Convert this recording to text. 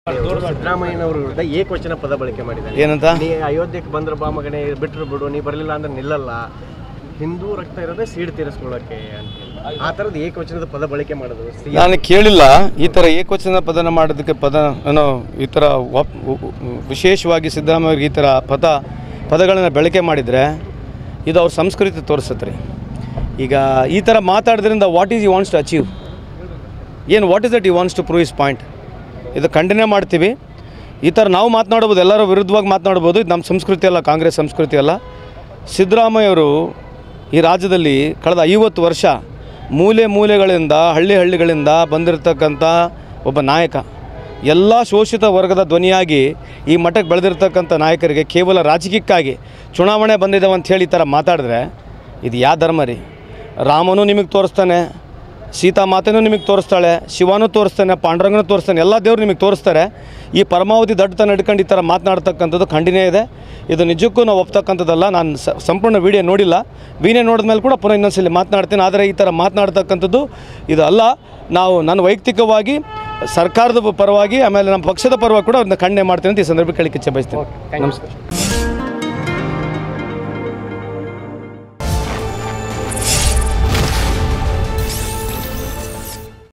ಸಿದ್ದರಾಮಯ್ಯನವರ ವಿರುದ್ಧ ಏಕವಚನ ಪದ ಬಳಕೆ ಮಾಡಿದ್ದಾರೆ ಏನಂತ ನೀ ಅಯೋಧ್ಯೆಗೆ ಬಂದ್ರ ಬಾ ಮಗನೇ ಬಿಟ್ರು ಬಿಡು ನೀ ಬರಲಿಲ್ಲ ಅಂದ್ರೆ ನಿಲ್ಲಲ್ಲ ಹಿಂದೂ ರಕ್ತ ಇರೋದೇ ಸೀಡ್ ತೀರಿಸ್ಕೊಳ್ಳೋಕೆ ಅಂತ ಹೇಳಿ. ಆ ಥರದ ಏಕವಚನದ ಪದ ಬಳಕೆ ಮಾಡೋದು ಸಿ- ನಾನು ಕೇಳಿಲ್ಲ ಈ ಥರ ಏಕವಚನ ಪದನ ಮಾಡೋದಕ್ಕೆ ಪದ ಏನೋ ಈ ಥರ ಒಪ್- ಉ- ಉ- ವಿಶೇಷವಾಗಿ ಸಿದ್ದರಾಮಯ್ಯ ಈ ಥರ ಪದ ಪದಗಳನ್ನು ಬಳಕೆ ಮಾಡಿದರೆ ಇದು ಅವ್ರ ಸಂಸ್ಕೃತಿ ತೋರಿಸುತ್ತೆ ರೀ ಈಗ ಈ ಥರ ಮಾತಾಡೋದ್ರಿಂದ what is you wants to achieve ಏನು what is that you wants to prove is point ಇದು ಖಂಡನೆ ಮಾಡ್ತೀವಿ ಈ ಥರ ನಾವು ಮಾತನಾಡ್ಬೋದು ಎಲ್ಲರೂ ವಿರುದ್ಧವಾಗಿ ಮಾತನಾಡ್ಬೋದು ಇದು ನಮ್ಮ ಸಂಸ್ಕೃತಿ ಅಲ್ಲ ಕಾಂಗ್ರೆಸ್ ಸಂಸ್ಕೃತಿ ಅಲ್ಲ ಸಿದ್ದರಾಮಯ್ಯವರು ಈ ರಾಜ್ಯದಲ್ಲಿ ಕಳೆದ ಐವತ್ತು ವರ್ಷ ಮೂಲೆ ಮೂಲೆಗಳಿಂದ ಹಳ್ಳಿ ಹಳ್ಳಿಗಳಿಂದ ಬಂದಿರತಕ್ಕಂಥ ಒಬ್ಬ ನಾಯಕ ಎಲ್ಲ ಶೋಷಿತ ವರ್ಗದ ಧ್ವನಿಯಾಗಿ ಈ ಮಟ್ಟಕ್ಕೆ ಬೆಳೆದಿರ್ತಕ್ಕಂಥ ನಾಯಕರಿಗೆ ಕೇವಲ ರಾಜಕೀಯಕ್ಕಾಗಿ ಚುನಾವಣೆ ಬಂದಿದ್ದಾವೆ ಅಂತ ಹೇಳಿ ಈ ಥರ ಮಾತಾಡಿದ್ರೆ ಇದು ಯಾವ ಧರ್ಮ ರೀ ರಾಮನೂ ನಿಮಗೆ ತೋರಿಸ್ತಾನೆ ಸೀತಾ ಮಾತೆನೂ ನಿಮಗೆ ತೋರಿಸ್ತಾಳೆ ಶಿವನೂ ತೋರಿಸ್ತಾನೆ ಪಾಂಡುರಂಗನೂ ತೋರಿಸ್ತಾನೆ ಎಲ್ಲ ದೇವರು ನಿಮಗೆ ತೋರಿಸ್ತಾರೆ ಈ ಪರಮಾವಧಿ ದಡ್ಡತನ ಹಿಡ್ಕೊಂಡು ಈ ಥರ ಮಾತನಾಡ್ತಕ್ಕಂಥದ್ದು ಖಂಡಿನೇ ಇದೆ ಇದು ನಿಜಕ್ಕೂ ನಾವು ಒಪ್ತಕ್ಕಂಥದ್ದಲ್ಲ ನಾನು ಸ- ಸಂಪೂರ್ಣ ವಿಡಿಯೋ ನೋಡಿಲ್ಲ ವಿಡಿಯೋ ನೋಡಿದ ಮೇಲೆ ಕೂಡ ಪುನಃ ಇನ್ನೊಂದ್ಸಲಿ ಮಾತನಾಡ್ತೀನಿ ಆದರೆ ಈ ಥರ ಮಾತನಾಡ್ತಕ್ಕಂಥದ್ದು ಇದು ಅಲ್ಲ ನಾವು ನಾನು ವೈಯಕ್ತಿಕವಾಗಿ ಸರ್ಕಾರದ ಪರವಾಗಿ ಆಮೇಲೆ ನಮ್ಮ ಪಕ್ಷದ ಪರವಾಗಿ ಕೂಡ ಅವ್ರನ್ನ ಖಂಡನೆ ಮಾಡ್ತೀನಿ ಅಂತ ಈ ಸಂದರ್ಭಕ್ಕೆ ಕೇಳಿಕ್ಕೆ ಇಚ್ಛೆ ಬಯಸ್ತೀನಿ ನಮಸ್ಕಾರ